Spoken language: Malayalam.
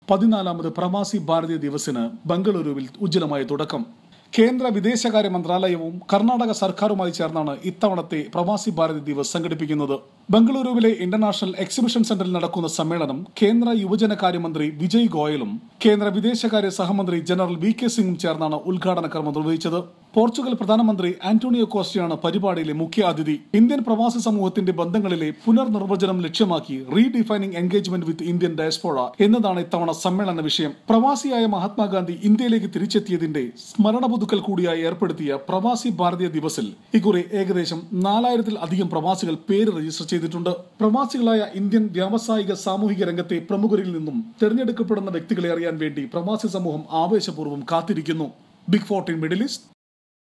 പതിനാലാമത് പ്രവാസി ഭാരതീയ ദിവസിന് ബംഗളൂരുവിൽ ഉജ്ജ്വലമായ തുടക്കം കേന്ദ്ര വിദേശകാര്യ മന്ത്രാലയവും കർണാടക സർക്കാരുമായി ചേർന്നാണ് ഇത്തവണത്തെ പ്രവാസി ഭാരതി ദിവസ് സംഘടിപ്പിക്കുന്നത് ബംഗളൂരുവിലെ ഇന്റർനാഷണൽ എക്സിബിഷൻ സെന്ററിൽ നടക്കുന്ന സമ്മേളനം കേന്ദ്ര യുവജനകാര്യമന്ത്രി വിജയ് ഗോയലും കേന്ദ്ര വിദേശകാര്യ സഹമന്ത്രി ജനറൽ വി കെ സിംഗും ചേർന്നാണ് ഉദ്ഘാടന കർമ്മം നിർവഹിച്ചത് പോർച്ചുഗൽ പ്രധാനമന്ത്രി ആന്റോണിയോ കോസ്റ്റയാണ് പരിപാടിയിലെ മുഖ്യ അതിഥി ഇന്ത്യൻ പ്രവാസി സമൂഹത്തിന്റെ ബന്ധങ്ങളിലെ പുനർനിർവചനം ലക്ഷ്യമാക്കി redefining engagement with Indian diaspora എന്നതാണ് ഇത്തവണ സമ്മേളന വിഷയം പ്രവാസിയായ മഹാത്മാഗാന്ധി ഇന്ത്യയിലേക്ക് തിരിച്ചെത്തിയതിന്റെ സ്മരണ പുതുക്കൽ കൂടിയായി ഏർപ്പെടുത്തിയ പ്രവാസി ഭാരതീയ ദിവസിൽ ഇക്കുറി ഏകദേശം നാലായിരത്തിൽ അധികം പ്രവാസികൾ പേര് രജിസ്റ്റർ ചെയ്തിട്ടുണ്ട് പ്രവാസികളായ ഇന്ത്യൻ വ്യാവസായിക സാമൂഹിക രംഗത്തെ പ്രമുഖരിൽ നിന്നും തെരഞ്ഞെടുക്കപ്പെടുന്ന വ്യക്തികളെ അറിയാൻ വേണ്ടി പ്രവാസി സമൂഹം ആവേശപൂർവ്വം കാത്തിരിക്കുന്നു ബിഗ് ഫോർട്ടീൻ മിഡിൽ ഈസ്റ്റ്